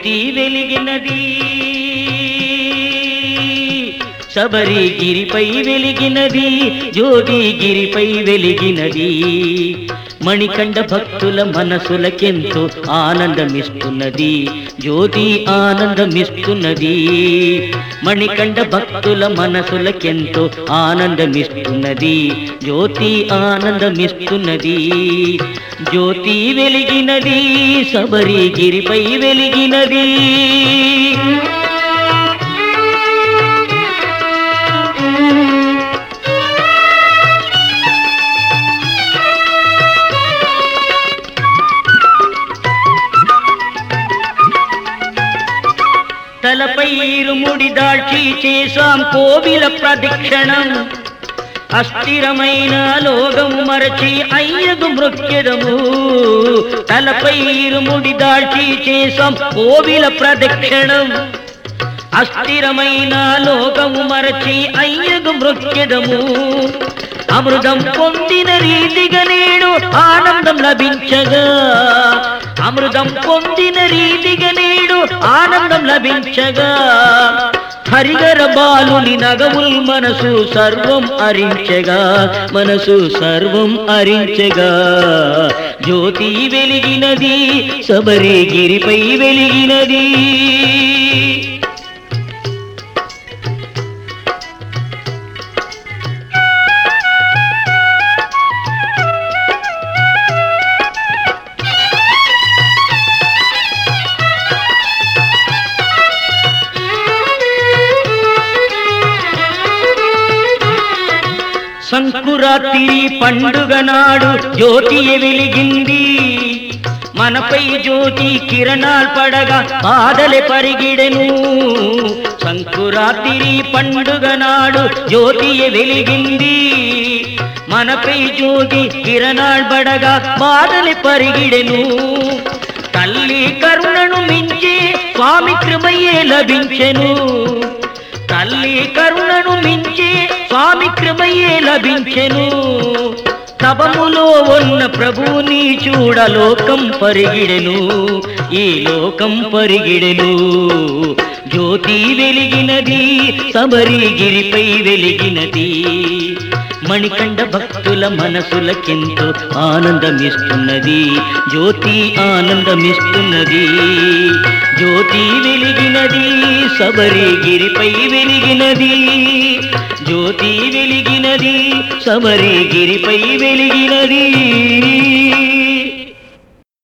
జ్యోతి వెలిగినది శబరి గిరిపై వెలిగినది జ్యోతి గిరిపై వెలిగినది మణికంఠ భక్తుల మనసులకెంతో ఆనందమిస్తున్నది జ్యోతి ఆనందమిస్తున్నది మణికంఠ భక్తుల మనసులకెంతో ఆనందమిస్తున్నది జ్యోతి ఆనందమిస్తున్నది జ్యోతి వెలిగినది శబరి గిరిపై వెలిగినది తలపై ఇరుముడి దాల్చి చేశాం కోవిల ప్రదక్షిణం అస్థిరమైన లోగం మరచి అయ్యదు మృక్యదము తలపై ఇరుముడి దాల్చి చేశాం కోవిల ప్రదక్షిణం అస్థిరమైన లోకము మరచి అయ్యగు మృక్యదము అమృతం పొందిన రీతిగా నేడు ఆనందం లభించగా అమృతం పొందిన రీతిగా నేడు ఆనందం లభించగా హరిగర బాలుని నగముల్ మనసు సర్వం అరించగా మనసు సర్వం అరించగా జ్యోతి వెలిగినది శబరి గిరిపై వెలిగినది సంకురాత్రి పండుగ నాడు జ్యోతి వెలిగింది మనపై జ్యోతి కిరణాలు పడగా బాధలే పరిగిడెను సంకురాత్రి పండుగ నాడు జ్యోతి వెలిగింది మనపై జ్యోతి కిరణాలు పడగా బాధలే పరిగిడెను తల్లి కరుణను మించి స్వామి కృపయే లభించెను తల్లి కరుణను మించి స్వామి కృపయే లభించెను తపములో ఉన్న ప్రభుని చూడ లోకం పరిగిడెను ఈ లోకం పరిగిడెను జ్యోతి వెలిగినది శబరి గిరిపై వెలిగినది మణికంఠ భక్తుల మనసులకెంతో ఆనందమిస్తున్నది జ్యోతి ఆనందమిస్తున్నది జ్యోతి వెలిగినది శబరి గిరిపై వెలిగినది జ్యోతి వెలిగినది శబరి గిరిపై వెలిగినది